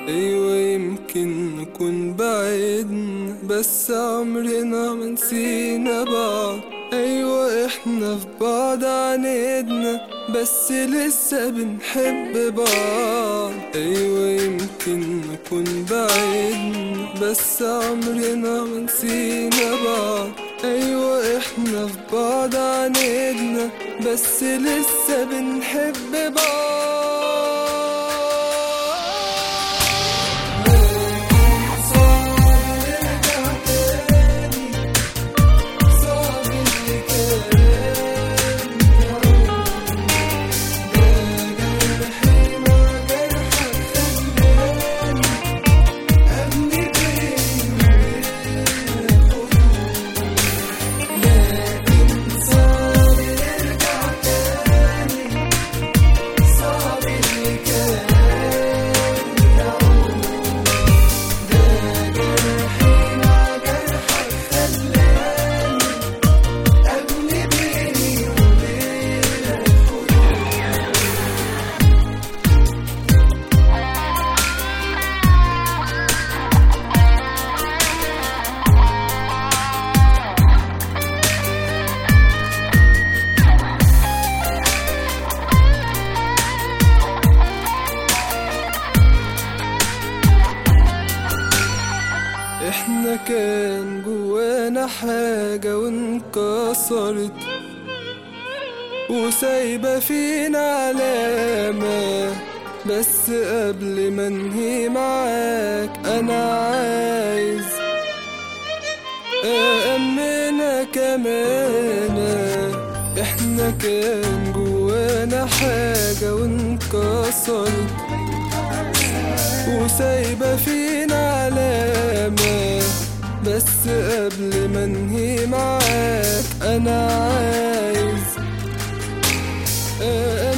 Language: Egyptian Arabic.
ايوه يمكن نكون بعدنا بس عمرنا ما نسينا بعض ايوه احنا في بعض عاندنا بس لسه بنحب بعض ايوه يمكن نكون بعدنا بس عمرنا ما نسينا بعض ايوه احنا في بعض عاندنا بس لسه بنحب بعض احنا كان جوانا حاجة وانكسرت وسايبة فينا علامة بس قبل ما انهي معاك انا عايز أأمنك كمان احنا كان جوانا حاجة وانكسرت وسايبة فينا علامة بس قبل ما انهي معاك انا عايز